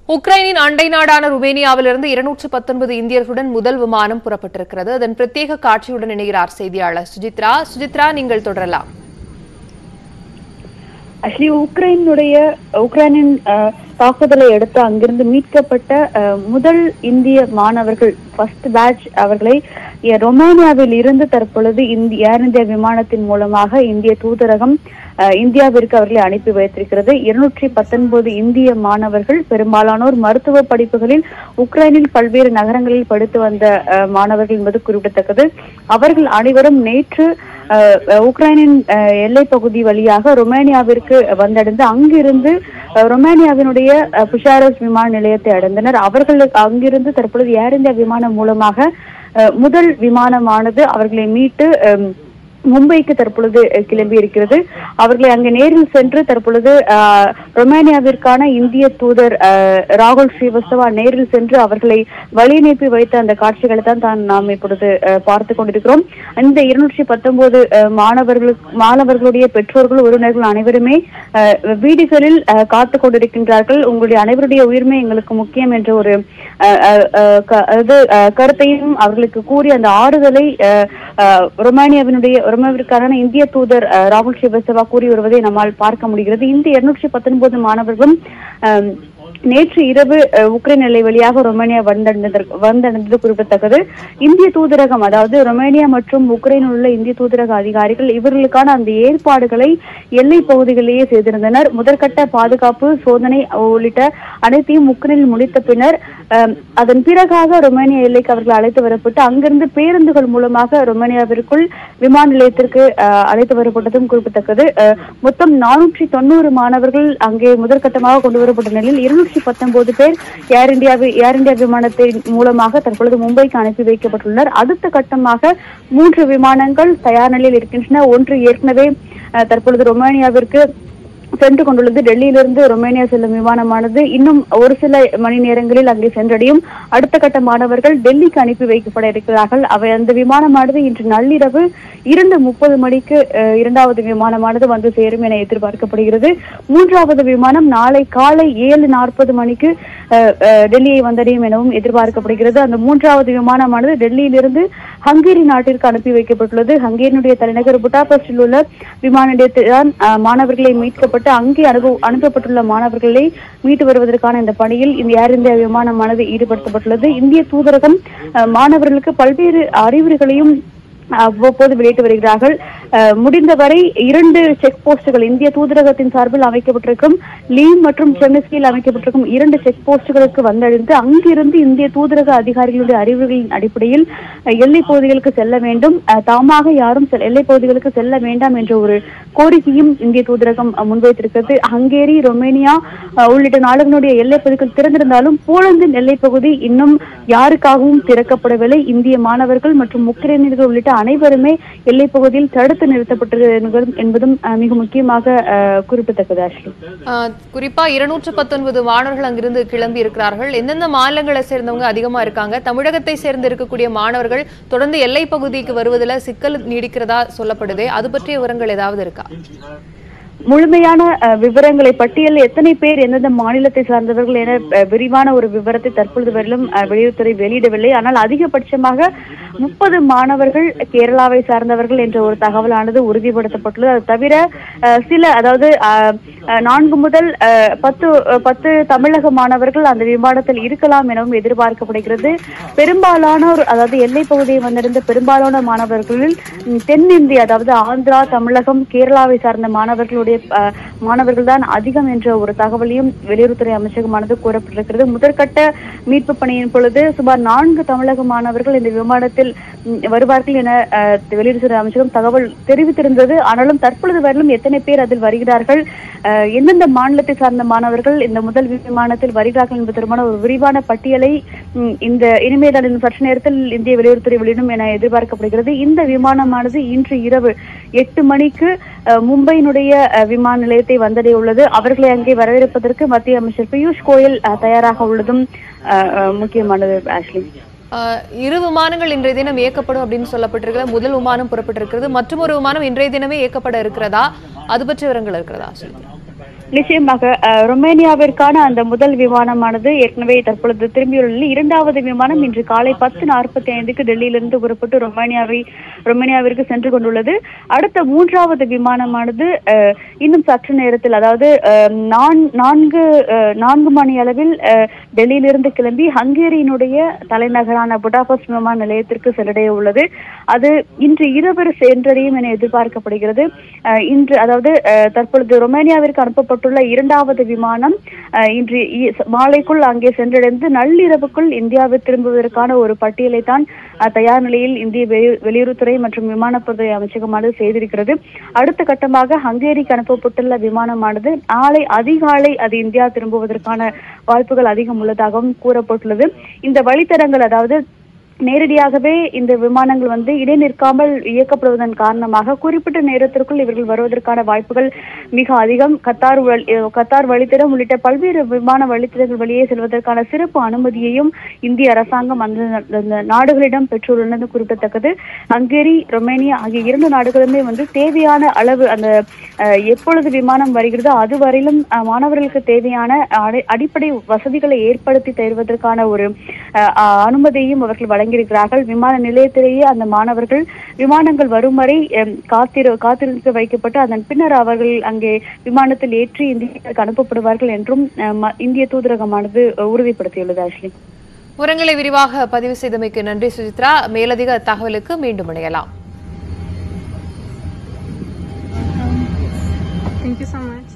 உக்ரைனின் அண்டை நாடான ருமேனியாவிலிருந்து இருநூற்று பத்தொன்பது இந்தியர்களுடன் முதல் விமானம் புறப்பட்டிருக்கிறது அதன் பிரத்யேக காட்சியுடன் இணைகிறார் செய்தியாளர் சுஜித்ரா சுஜித்ரா நீங்கள் தொடரலாம் ஆக்சுவலி உக்ரைனுடைய உக்ரைனின் அஹ், தாக்குதலை அடுத்து அங்கிருந்து மீட்கப்பட்ட அஹ், முதல் இந்திய மாணவர்கள் ஃபர்ஸ்ட் பேட்ச் அவர்களை எ- ரொமானியாவில் இருந்து தற்பொழுது இந்திய ஏர் இந்தியா விமானத்தின் மூலமாக இந்திய தூதரகம் அஹ், இந்தியாவிற்கு அவர்களை அனுப்பி வைத்திருக்கிறது இருநூற்றி பத்தொன்பது இந்திய மாணவர்கள் பெரும்பாலானோர் மருத்துவ படிப்புகளில் உக்ரைனில் பல்வேறு நகரங்களில் படித்து வந்த அஹ், மாணவர்கள் என்பது குறிப்பிடத்தக்கது அவர்கள் அனைவரும் நேற்று அஹ், அஹ், உக்ரைனின் அஹ், எல்லைப் பகுதி வழியாக ரொமேனியாவிற்கு வந்தடைந்து அங்கிருந்து அஹ், ரொமேனியாவினுடைய அஹ், புஷாரஸ் விமான நிலையத்தை அடைந்தனர் அவர்களுக்கு அங்கிருந்து தற்பொழுது ஏர் இந்தியா விமானம் மூலமாக அஹ், முதல் விமானமானது அவர்களை மீட்டு அஹ், மும்பைக்கு தற்பொழுது அஹ், கிளம்பி இருக்கிறது அவர்களை அங்கு நேரில் சென்று தற்பொழுது அஹ், ரொமேனியாவிற்கான இந்திய தூதர் அஹ், ராகுல் ஸ்ரீவஸ்தவா நேரில் சென்று அவர்களை வழியனுப்பி வைத்த அந்த காட்சிகளை தான் தான் நாம் இப்பொழுது அஹ், பார்த்து கொண்டிருக்கிறோம் இந்த இருநூற்றி பத்தொன்பது மாணவர்களுக்கு மாணவர்களுடைய பெற்றோர்கள் உறவினர்கள் அனைவருமே அஹ், வீடுகளில் அஹ், காத்து கொண்டிருக்கின்றார்கள் உங்களுடைய அனைவருடைய உயிர்மை எங்களுக்கு முக்கியம் என்ற ஒரு அஹ், அஹ், அஹ், க- அது அஹ், கருத்தையும் அவர்களுக்கு கூறி அந்த ஆறுதலை அஹ், அஹ், ரொமானியாவினுடைய ரொமானியாவிற்கான இந்திய தூதர் அஹ், ராகுல் ஸ்ரீவஸ்தவா கூறி வருவதை நம்மால் பார்க்க முடிகிறது இந்த இருநூற்றி பத்தொன்பது மாணவர்களும் அஹ், நேற்று இரவு அஹ், உக்ரைன் எல்லை வழியாக ரொமேனியா வந்தடைந்ததற்கு வந்தடைந்தது குறிப்பிடத்தக்கது இந்திய தூதரகம் அதாவது ரொமேனியா மற்றும் உக்ரைனில் உள்ள இந்திய தூதரக அதிகாரிகள் இவர்களுக்கான அந்த ஏற்பாடுகளை எல்லை பகுதிகளிலேயே செய்திருந்தனர் முதற்கட்ட பாதுகாப்பு சோதனை உள்ளிட்ட அனைத்தையும் உக்ரைனில் முடித்த பின்னர் அஹ், அதன் பிறகாக ரொமேனியா எல்லைக்கு அவர்கள் அழைத்து வரப்பட்டு அங்கிருந்து பேருந்துகள் மூலமாக ரொமேனியாவிற்குள் விமான நிலையத்திற்கு அஹ், அழைத்து வரப்பட்டதும் குறிப்பிடத்தக்கது அஹ், மொத்தம் நானூற்றி தொண்ணூறு மாணவர்கள் அங்கே முதற்கட்டமாக கொண்டு வரப்பட்ட நிலையில் இருநூற்றி பத்தொன்பது பேர் ஏர் இந்தியாவில் ஏர் இந்தியா விமானத்தின் மூலமாக தற்பொழுது மும்பைக்கு அனுப்பி வைக்கப்பட்டுள்ளனர் அடுத்த கட்டமாக மூன்று விமானங்கள் தயார் நிலையில் இருக்கின்றன ஒன்று ஏற்கனவே அஹ், தற்பொழுது ரொமேனியாவிற்கு சென்று கொண்டுள்ளது டெல்லியிலிருந்து ரொமேனியா செல்லும் விமானமானது இன்னும் ஒரு சில மணி நேரங்களில் அங்கே சென்றடையும் அடுத்த கட்ட மாணவர்கள் டெல்லிக்கு அனுப்பி வைக்கப்பட இருக்கிறார்கள் அவை அந்த விமானமானது இன்று நள்ளிரவு இரண்டு முப்பது மணிக்கு அஹ், இரண்டாவது விமானமானது வந்து சேரும் என எதிர்பார்க்கப்படுகிறது மூன்றாவது விமானம் நாளை காலை ஏழு நாற்பது மணிக்கு அஹ், அஹ், டெல்லியை வந்தடையும் எனவும் எதிர்பார்க்கப்படுகிறது அந்த மூன்றாவது விமானமானது டெல்லியிலிருந்து ஹங்கேரி நாட்டிற்கு அனுப்பி வைக்கப்பட்டுள்ளது ஹங்கேரியினுடைய தலைநகர் புட்டாபெஸ்டில் உள்ள விமான நிலையத்தில் தான் அஹ், மாணவர்களை மீட்கப்பட்டு அங்கே அனுபவ அனுப்பப்பட்டுள்ள மாணவர்களை மீட்டு வருவதற்கான இந்த பணியில் இந்த ஏர் இந்தியா விமானமானது ஈடுபடுத்தப்பட்டுள்ளது இந்திய தூதரகம் அஹ், மாணவர்களுக்கு பல்வேறு அறிவுரைகளையும் அவ்வப்போது வெளியிட்டு வருகிறார்கள் அஹ், முடிந்தவரை இரண்டு செக் போஸ்டுகள் இந்திய தூதரகத்தின் சார்பில் அமைக்கப்பட்டிருக்கும் லீவ் மற்றும் செமிஸ்கியில் அமைக்கப்பட்டிருக்கும் இரண்டு செக் போஸ்டுகளுக்கு வந்தடைந்து அங்கிருந்து இந்திய தூதரக அதிகாரிகளுடைய அறிவுரைகளின் அடிப்படையில் அஹ், எல்லைப் பகுதிகளுக்கு செல்ல வேண்டும் அஹ், தாமாக யாரும் செல்- எல்லைப் பகுதிகளுக்கு செல்ல வேண்டாம் என்ற ஒரு கோரிக்கையும் இந்திய தூதரகம் அஹ், முன்வைத்திருக்கிறது ஹங்கேரி ரொமேனியா அஹ், உள்ளிட்ட நாடுகளுடைய எல்லைப் பகுதிகள் திறந்திருந்தாலும் போலந்தின் எல்லைப் பகுதி இன்னும் யாருக்காகவும் திறக்கப்படவில்லை இந்திய மாணவர்கள் மற்றும் உக்ரைனியர்கள் உள்ளிட்ட அனைவருமே எல்லைப் பகுதியில் தடுத்து நிறுத்தப்பட்டிருக்கிறது என்பதும் அஹ், மிக முக்கியமாக அஹ், குறிப்பிடத்தக்கது ஆஷ்லி ஆஹ், குறிப்பா இருநூற்று பத்தொன்பது மாணவர்கள் அங்கிருந்து கிளம்பி இருக்கிறார்கள் எந்தெந்த மாநிலங்களை சேர்ந்தவங்க அதிகமா இருக்காங்க தமிழகத்தை சேர்ந்து இருக்கக்கூடிய மாணவர்கள் தொடர்ந்து எல்லை பகுதிக்கு வருவதில் சிக்கல் நீடிக்கிறதா சொல்லப்படுதே அது பற்றிய விவரங்கள் ஏதாவது இருக்கா முழுமையான அஹ், விவரங்களை பட்டியலில் எத்தனை பேர் எந்தெந்த மாநிலத்தை சார்ந்தவர்கள் என அஹ், விரிவான ஒரு விவரத்தை தற்பொழுது வரையிலும் அஹ், வெளியுறவுத்துறை வெளியிடவில்லை ஆனால் அதிகபட்சமாக முப்பது மாணவர்கள் கேரளாவை சார்ந்தவர்கள் என்ற ஒரு தகவலானது உறுதிப்படுத்தப்பட்டுள்ளது அது தவிர அஹ், சில அதாவது அஹ், அஹ், நான்கு முதல் அஹ், பத்து அஹ், பத்து தமிழக மாணவர்கள் அந்த விமானத்தில் இருக்கலாம் எனவும் எதிர்பார்க்கப்படுகிறது பெரும்பாலானோர் அதாவது எல்லைப் பகுதியை வந்திருந்த பெரும்பாலான மாணவர்களில் ம், தென்னிந்திய அதாவது ஆந்திரா தமிழகம் கேரளாவை சார்ந்த மாணவர்களுடைய அஹ், மாணவர்கள் தான் அதிகம் என்ற ஒரு தகவலையும் வெளியுறவுத்துறை அமைச்சகமானது கூறப்பட்டிருக்கிறது முதற்கட்ட மீட்பு பணியின் பொழுது சுமார் நான்கு தமிழக மாணவர்கள் இந்த விமானத்தில் ம், வருவார்கள் என அஹ், வெளியுறவுத்துறை அமைச்சகம் தகவல் தெரிவித்திருந்தது ஆனாலும் தற்பொழுது வரையிலும் எத்தனை பேர் அதில் வருகிறார்கள் அஹ், எந்தெந்த மாநிலத்தை சார்ந்த மாணவர்கள் இந்த முதல் விமானத்தில் வருகிறார்கள் என்பது தொடர்பான ஒரு விரிவான பட்டியலை ம், இந்த இனிமேல் இன்னும் சற்று நேரத்தில் இந்திய வெளியுறவுத்துறை வெளியிடும் என எதிர்பார்க்கப்படுகிறது இந்த விமானமானது இன்று இரவு எட்டு மணிக்கு அஹ், மும்பையினுடைய அஹ், விமான நிலையத்தை வந்தடைய உள்ளது அவர்களை அங்கே வரவேற்பதற்கு மத்திய அமைச்சர் பியூஷ் கோயல் அஹ், தயாராக உள்ளதும் அஹ், அஹ், முக்கியமானது ஆஷ்லி ஆஹ், இரு விமானங்கள் இன்றைய தினம் இயக்கப்படும் அப்படின்னு சொல்லப்பட்டிருக்கிறது முதல் விமானம் புறப்பட்டிருக்கிறது மற்றும் ஒரு விமானம் இன்றைய தினமே இயக்கப்பட இருக்கிறதா அது பற்றிய விவரங்கள் இருக்கிறதா சொல்லுங்க நிச்சயமாக அஹ், ரொமேனியாவிற்கான அந்த முதல் விமானமானது ஏற்கனவே தற்பொழுது திரும்பியுள்ள நிலையில் இரண்டாவது விமானம் இன்று காலை பத்து நாற்பத்தி ஐந்துக்கு டெல்லியிலிருந்து புறப்பட்டு ரொமேனியாவை ரொமேனியாவிற்கு சென்று கொண்டுள்ளது அடுத்த மூன்றாவது விமானமானது அஹ், இன்னும் சற்று நேரத்தில் அதாவது அஹ், நான் நான்கு அஹ், நான்கு மணி அளவில் அஹ், டெல்லியிலிருந்து கிளம்பி ஹங்கேரியினுடைய தலைநகரான புடாபஸ்ட் விமான நிலையத்திற்கு சென்றடைய உள்ளது அது இன்று இரவு சென்றடையும் என எதிர்பார்க்கப்படுகிறது அஹ், இன்று அதாவது அஹ், தற்பொழுது ரொமேனியாவிற்கு அனுப்பப்பட்டுள்ள இரண்டாவது விமானம் அஹ், இன்று இ- மாலைக்குள் அங்கே சென்றடைந்து நள்ளிரவுக்குள் இந்தியாவில் திரும்புவதற்கான ஒரு பட்டியலை தான் அஹ், தயார் நிலையில் இந்திய வெளி- வெளியுறவுத்துறை மற்றும் விமானப்பொருத்துறை அமைச்சகமானது செய்திருக்கிறது அடுத்த கட்டமாக ஹங்கேரிக்கு அனுப்பப்பட்டுள்ள விமானமானது நாளை அதிகாலை அது இந்தியா திரும்புவதற்கான வாய்ப்புகள் அதிகம் உள்ளதாகவும் கூறப்பட்டுள்ளது இந்த வழித்தடங்கள் அதாவது நேரடியாகவே இந்த விமானங்கள் வந்து இடைநிற்காமல் இயக்கப்படுவதன் காரணமாக குறிப்பிட்ட நேரத்திற்குள் இவர்கள் வருவதற்கான வாய்ப்புகள் மிக அதிகம் கத்தார் வழி- அஹ் கத்தார் வழித்தடம் உள்ளிட்ட பல்வேறு விமான வழித்தடங்கள் வழியே செல்வதற்கான சிறப்பு அனுமதியையும் இந்திய அரசாங்கம் அந்த அந்த நாடுகளிடம் பெற்றுள்ளது குறிப்பிடத்தக்கது ஹங்கேரி ரொமேனியா ஆகிய இரண்டு நாடுகளுமே வந்து தேவையான அளவு அந்த அஹ், எப்பொழுது விமானம் வருகிறதோ அதுவரையிலும் அஹ், மாணவர்களுக்கு தேவையான அடி- அடிப்படை வசதிகளை ஏற்படுத்தி தருவதற்கான ஒரு அஹ், அஹ், அனுமதியையும் அவர்கள் வழங்கியிருக்கிறார்கள் விமான நிலையத்திலேயே அந்த மாணவர்கள் விமானங்கள் வரும் வரை அஹ், காத்திரு காத்திருக்க வைக்கப்பட்டு அதன் பின்னர் அவர்கள் அங்கே விமானத்தில் ஏற்றி இந்தியாவுக்கு அனுப்பப்படுவார்கள் என்றும் அஹ், ம- இந்திய தூதரகமானது அஹ், உறுதிப்படுத்தியுள்ளது ஆஷ்லி விவரங்களை விரிவாக பதிவு செய்தமைக்கு நன்றி சுஜித்ரா மேலதிக தகவலுக்கு மீண்டும் இணையலாம் Thank you so much.